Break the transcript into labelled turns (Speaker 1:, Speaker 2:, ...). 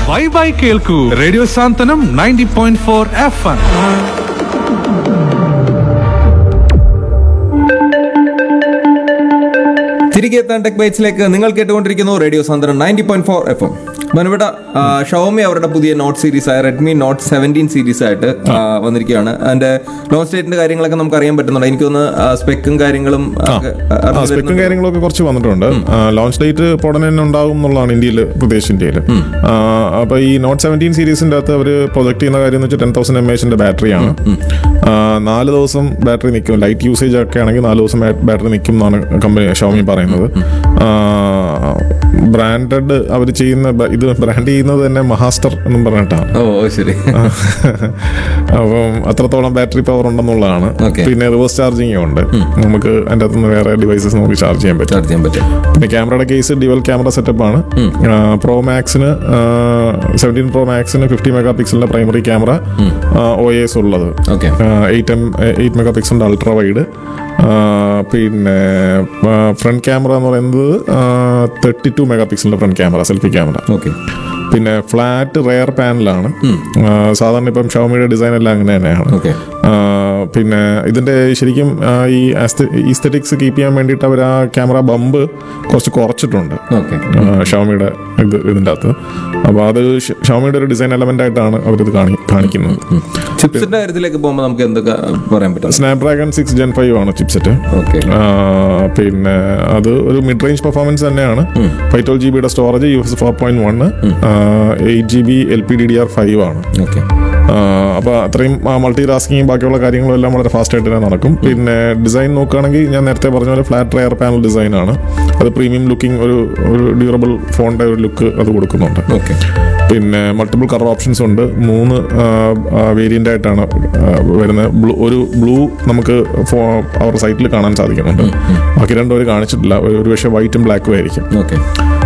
Speaker 1: വൈബായി കേൾക്കൂ radio Santhwanam ninety point four FM എം
Speaker 2: തിരികെ എത്താൻ ടെക് ബൈറ്റ്സിലേക്ക് നിങ്ങൾ കേട്ടുകൊണ്ടിരിക്കുന്നു റേഡിയോ സാന്ദ്രൻ നയൻറ്റി പോയിന്റ് ഫോർ എഫ് എം മനുവിട ഷവോമി അവരുടെ പുതിയ നോട്ട് സീരീസ് ആയ റെഡ്മി നോട്ട് സെവൻറ്റീൻ സീരീസ് ആയിട്ട് ആ, വന്നിരിക്കുകയാണ് അതിന്റെ ലോഞ്ച് ഡേറ്റിന്റെ കാര്യങ്ങളൊക്കെ നമുക്ക് അറിയാൻ പറ്റുന്നുണ്ട് എനിക്കൊന്ന് സ്പെക്കും കാര്യങ്ങളും ഒക്കെ
Speaker 3: ആ
Speaker 2: അറിഞ്ഞു
Speaker 3: സ്പെക്കും
Speaker 2: വരുന്നുണ്ട്.
Speaker 3: കാര്യങ്ങളൊക്കെ കുറച്ച് വന്നിട്ടുണ്ട് ലോഞ്ച് ഡേറ്റ് ഇപ്പോൾ ഉടനെ തന്നെ ഉണ്ടാവും എന്നുള്ളതാണ് ഇന്ത്യയിൽ പ്രദേശ് ഇന്ത്യയിൽ അപ്പോൾ ഈ നോട്ട് സെവൻറ്റീൻ സീരീസിൻ്റെ അകത്ത് അവർ പ്രൊജക്ട് ചെയ്യുന്ന കാര്യം എന്ന് വെച്ചാൽ ടെൻ തൗസൻഡ് എം എച്ചിൻ്റെ ബാറ്ററിയാണ് നാല് ദിവസം ബാറ്ററി നിൽക്കും ലൈറ്റ് യൂസേജ് ഒക്കെ ആണെങ്കിൽ നാല് ദിവസം ബാറ്ററി നിൽക്കും എന്നാണ് കമ്പനി ഷോമി പറയുന്നത് ബ്രാൻഡഡ് അവർ ചെയ്യുന്ന ബ- ഇത് ബ്രാൻഡ് ചെയ്യുന്നത് തന്നെ മഹാസ്റ്റർ എന്നും പറഞ്ഞിട്ടാണ്
Speaker 2: ഓ ഓ, ശരി
Speaker 3: അപ്പം അത്രത്തോളം ബാറ്ററി പവർ ഉണ്ടെന്നുള്ളതാണ്
Speaker 2: Okay.
Speaker 3: പിന്നെ റിവേഴ്സ് ചാർജിങ് ഉണ്ട് നമുക്ക് അതിൻ്റെ അകത്തുനിന്ന് വേറെ ഡിവൈസസ് നമുക്ക് ചാർജ് ചെയ്യാൻ പറ്റും
Speaker 2: ചാർജ് ചെയ്യാൻ പറ്റും
Speaker 3: പിന്നെ ക്യാമറയുടെ കേസ് ഡിവൽ ക്യാമറ സെറ്റപ്പ് ആണ് പ്രോ മാക്സിന് സെവൻറ്റീൻ പ്രോ മാക്സിന് ഫിഫ്റ്റി മെഗാ പിക്സലിന്റെ പ്രൈമറി ക്യാമറ ഒ എസ് ഉള്ളത്
Speaker 2: okay
Speaker 3: eight M eight mega പിക്സലിന്റെ അൾട്രാ വൈഡ് പിന്നെ ഫ്രണ്ട് ക്യാമറ എന്ന് പറയുന്നത് തേർട്ടി ടു മെഗാ പിക്സലിന്റെ front camera selfie camera
Speaker 2: okay
Speaker 3: പിന്നെ ഫ്ലാറ്റ് റെയർ പാനലാണ് സാധാരണ ഇപ്പം ഷവമിയുടെ ഡിസൈൻ എല്ലാം അങ്ങനെ തന്നെയാണ്
Speaker 2: ഓക്കെ
Speaker 3: ആ, പിന്നെ ഇതിന്റെ ശരിക്കും ആ, ഈ ഈസ്തറ്റിക്സ് കീപ്പ് ചെയ്യാൻ വേണ്ടിയിട്ട് അവർ ആ ക്യാമറ ബമ്പ് കുറച്ച് കുറച്ചിട്ടുണ്ട്
Speaker 2: ഓക്കെ
Speaker 3: ആ, ഷവമിയുടെ ഇത് ഇതിൻ്റെ അകത്ത് അപ്പോൾ അത് ഷ- ഷവമിയുടെ ഒരു ഡിസൈൻ എലമെന്റ് ആയിട്ടാണ് അവരിത് കാണി കാണിക്കുന്നത്
Speaker 2: ചിപ്സിന്റെ കാര്യത്തിലേക്ക് പോകുമ്പോൾ നമുക്ക് എന്തൊക്കെ പറയാൻ പറ്റും
Speaker 3: സ്നാപ്ഡ്രാഗൺ സിക്സ് ജെൻ ഫൈവ് ആണ് ചിപ്സെറ്റ്
Speaker 2: ഓക്കെ
Speaker 3: പിന്നെ അത് ഒരു മിഡ് റേഞ്ച് പെർഫോമൻസ് തന്നെയാണ് ഫൈവ് ട്വൽവ് ജി ബിയുടെ storage U S four point one eight G B L P D D R five ആണ്
Speaker 2: ഓക്കെ
Speaker 3: അപ്പോൾ അത്രയും മൾട്ടി ടാസ്കിങ് ബാക്കിയുള്ള കാര്യങ്ങളും എല്ലാം വളരെ ഫാസ്റ്റ് ആയിട്ട് തന്നെ നടക്കും പിന്നെ ഡിസൈൻ നോക്കുകയാണെങ്കിൽ ഞാൻ നേരത്തെ പറഞ്ഞ പോലെ ഫ്ലാറ്റ് റയർ പാനൽ ഡിസൈൻ ആണ് അത് പ്രീമിയം ലുക്കിംഗ് ഒരു ഒരു ഡ്യൂറബിൾ ഫോണിന്റെ ഒരു ലുക്ക് അത് കൊടുക്കുന്നുണ്ട്
Speaker 2: ഓക്കെ
Speaker 3: പിന്നെ മൾട്ടിപ്പിൾ കളർ ഓപ്ഷൻസ് ഉണ്ട് മൂന്ന് വേരിയന്റ് ആയിട്ടാണ് ആ, വരുന്നത് ബ്ലൂ ഒരു ബ്ലൂ നമുക്ക് ഫോ- അവരുടെ സൈറ്റിൽ കാണാൻ സാധിക്കുന്നുണ്ട് ബാക്കി രണ്ടും അവർ കാണിച്ചിട്ടില്ല ഒരു- ഒരു പക്ഷേ വൈറ്റും ബ്ലാക്കും ആയിരിക്കും
Speaker 2: ഓക്കെ